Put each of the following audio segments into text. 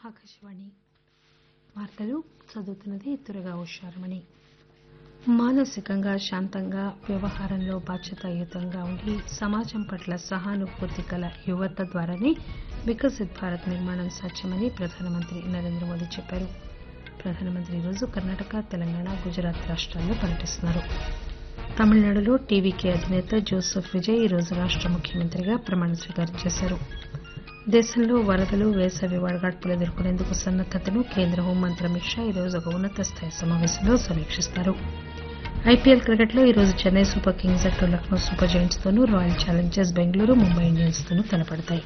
ఆకాశవాణి వార్తలు చదువుతున్నది తురగా ఉషారమణి మానసికంగా శాంతంగా వ్యవహారంలో బాధ్యతాయుతంగా ఉండి సమాజం పట్ల సహానుభూతి గల యువత ద్వారానే వికసిత్ భారత్ నిర్మాణం సాధ్యమని ప్రధానమంత్రి నరేంద్ర మోదీ చెప్పారు ప్రధానమంత్రి ఈరోజు కర్ణాటక తెలంగాణ గుజరాత్ రాష్టాల్లో పర్యటిస్తున్నారు తమిళనాడులో టీవీకే అధినేత జోసెఫ్ విజయ్ ఈరోజు రాష్ట ముఖ్యమంత్రిగా ప్రమాణ స్వీకారం చేశారు దేశంలో వరదలు వేసవి వడగాడ్పులు ఎదుర్కొనేందుకు సన్నద్దతను కేంద్ర హోంమంత్రి అమిత్ షా ఈరోజు ఒక ఉన్నత స్థాయి సమావేశంలో సమీక్షిస్తారు ఐపీఎల్ క్రికెట్లో ఈరోజు చెన్నై సూపర్ కింగ్స్ జట్టు లక్నో సూపర్ జెయింట్స్ తోనూ royal challengers Bengaluru Mumbai Indians తోనూ తలపడతాయి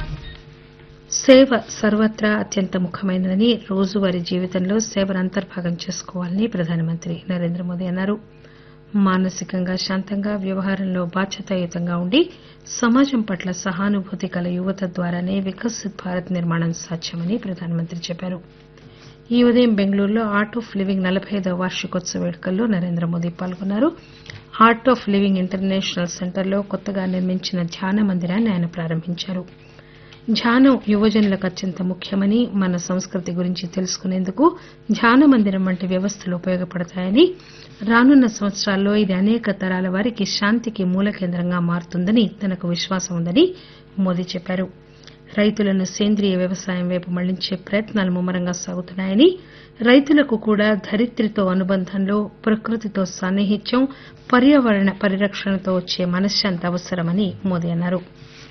సేవ సర్వత్రా అత్యంత ముఖ్యమైనదని రోజువారీ జీవితంలో సేవను అంతర్భాగం చేసుకోవాలని ప్రధానమంత్రి నరేంద్ర మోదీ అన్నారు మానసికంగా శాంతంగా వ్యవహారంలో బాధ్యతాయుతంగా ఉండి సమాజం పట్ల సహానుభూతి గల యువత ద్వారానే వికసిత్ భారత్ నిర్మాణం సాధ్యమని ప్రధానమంత్రి చెప్పారు ఈ ఉదయం బెంగళూరులో ఆర్ట్ ఆఫ్ లివింగ్ నలబై ఐదవ వార్షికోత్సవ వేడుకల్లో నరేంద్ర మోదీ పాల్గొన్నారు ఆర్ట్ ఆఫ్ లివింగ్ ఇంటర్నేషనల్ సెంటర్లో కొత్తగా నిర్మించిన ధ్యాన మందిరాన్ని ఆయన ప్రారంభించారు ధ్యానం యువజనులకు అత్యంత ముఖ్యమని మన సంస్కృతి గురించి తెలుసుకునేందుకు ధ్యాన మందిరం వంటి వ్యవస్థలు ఉపయోగపడతాయని రానున్న సంవత్సరాల్లో ఇది అనేక తరాల వారికి శాంతికి మూల కేంద్రంగా మారుతుందని తనకు విశ్వాసం ఉందని మోదీ చెప్పారు రైతులను సేంద్రియ వ్యవసాయం వైపు మళ్లించే ప్రయత్నాలు ముమ్మరంగా సాగుతున్నాయని రైతులకు కూడా ధరిత్రితో అనుబంధంలో ప్రకృతితో సాన్నిహిత్యం పర్యావరణ పరిరక్షణతో వచ్చే మనశ్శాంతి అవసరమని మోదీ అన్నారు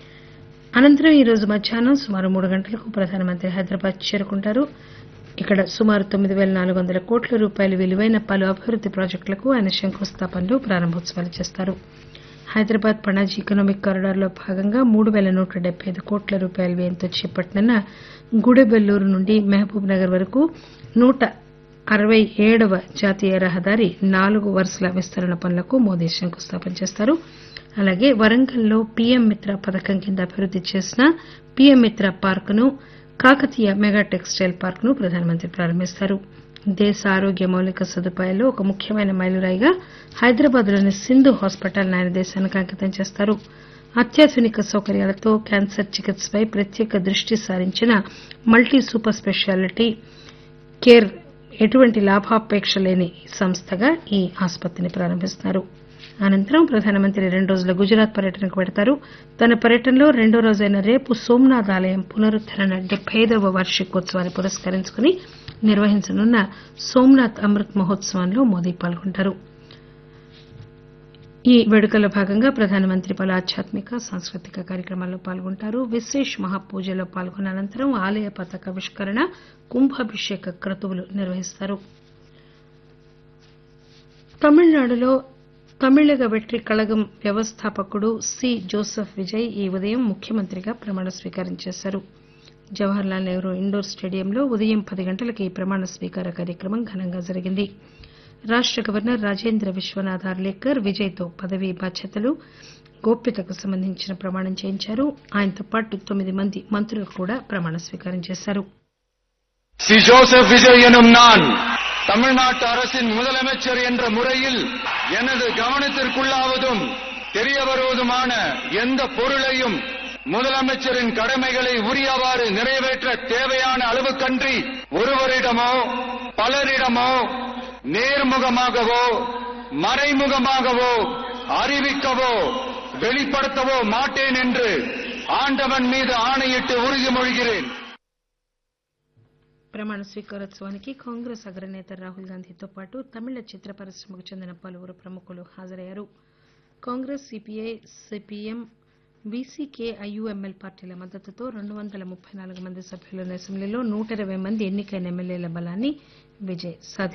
అనంతరం ఈరోజు మధ్యాహ్నం సుమారు మూడు గంటలకు ప్రధానమంత్రి హైదరాబాద్ చేరుకుంటారు ఇక్కడ సుమారు తొమ్మిది పేల నాలుగు వందల కోట్ల రూపాయల విలువైన పలు అభివృద్ది ప్రాజెక్టులకు ఆయన శంకుస్థాపనలు ప్రారంభోత్సవాలు చేస్తారు హైదరాబాద్ పణాజీ ఎకనామిక్ కారిడార్లో భాగంగా మూడు పేల నూట డెబ్బై ఐదు కోట్ల రూపాయల వ్యయంతో చేపట్టనున్న గుడెబెల్లూరు నుండి మహబూబ్ నగర్ వరకు నూట అరవై ఏడవ జాతీయ రహదారి నాలుగు వరుసల విస్తరణ పనులకు మోదీ శంకుస్థాపన చేస్తారు అలాగే వరంగల్లో పీఎం మిత్ర పథకం కింద అభివృద్ది చేసిన పీఎం మిత్ర పార్క్ ను కాకతీయ మెగా టెక్స్టైల్ పార్క్ ను ప్రధానమంత్రి ప్రారంభిస్తారు దేశ ఆరోగ్య మౌలిక సదుపాయాల్లో ఒక ముఖ్యమైన మైలురాయిగా హైదరాబాద్ లోని సింధు హాస్పిటల్ ఆయన దేశానికి అంకితం చేస్తారు అత్యాధునిక సౌకర్యాలతో క్యాన్సర్ చికిత్సపై ప్రత్యేక దృష్టి సారించిన మల్టీ సూపర్ స్పెషాలిటీ కేర్ ఎటువంటి లాభాపేక్ష లేని సంస్థగా ఈ ఆసుపత్రిని ప్రారంభిస్తున్నారు అనంతరం ప్రధానమంత్రి రెండు రోజుల గుజరాత్ పర్యటనకు పెడతారు తన పర్యటనలో రెండో రోజైన రేపు సోమనాథ్ ఆలయం పునరుద్దరణ డెబ్బై ఐదవ వార్షికోత్సవాన్ని పురస్కరించుకుని నిర్వహించనున్న సోమనాథ్ అమృత్ మహోత్సవంలో మోదీ పాల్గొంటారు ఈ వేడుకల్లో భాగంగా ప్రధానమంత్రి పలు ఆధ్యాత్మిక సాంస్కృతిక కార్యక్రమాల్లో పాల్గొంటారు విశేష్ మహాపూజలో పాల్గొన్న అనంతరం ఆలయ పతాకావిష్కరణ కుంభాభిషేక క్రతువులు నిర్వహిస్తారు తమిళనాడులో తమిళగ వెట్రి కళగం వ్యవస్థాపకుడు సి జోసెఫ్ విజయ్ ఈ ఉదయం ముఖ్యమంత్రిగా ప్రమాణ స్వీకారం చేశారు జవహర్లాల్ నెహ్రూ ఇండోర్ స్టేడియంలో ఉదయం పది గంటలకు ఈ ప్రమాణ స్వీకార కార్యక్రమం ఘనంగా జరిగింది రాష్ట గవర్నర్ రాజేంద్ర విశ్వనాథ్ ఆర్లేకర్ విజయ్ తో పదవీ బాధ్యతలు గోప్యతకు సంబంధించిన ప్రమాణం చేయించారు ఆయనతో పాటు తొమ్మిది మంది మంత్రులు కూడా ప్రమాణ స్వీకారం చేశారు சி ஜோசப் விஜய் எனும் நான் தமிழ்நாட்டு அரசின் முதலமைச்சர் என்ற முறையில் எனது கவனத்திற்குள்ளாவதும் தெரிய வருவதுமான எந்த பொருளையும் முதலமைச்சரின் கடமைகளை உரியவாறு நிறைவேற்ற தேவையான அளவுக்கன்றி ஒருவரிடமோ பலரிடமோ நேர்முகமாகவோ மறைமுகமாகவோ அறிவிக்கவோ வெளிப்படுத்தவோ மாட்டேன் என்று ஆண்டவன் மீது ஆணையிட்டு உறுதிமொழிகிறேன் ప్రమాణ స్వీకారోత్సవానికి కాంగ్రెస్ అగ్రనేత రాహుల్ గాంధీతో పాటు తమిళ చిత్ర పరిశ్రమకు చెందిన పలువురు ప్రముఖులు హాజరయ్యారు Congress CPI CPM VCK IUML పార్టీల మద్దతుతో రెండు వందల ముప్పై నాలుగు మంది సభ్యులున్న అసెంబ్లీలో నూట ఇరవై మంది ఎన్నికైన ఎమ్మెల్యేల బలాన్ని విజయ్ సాధించారు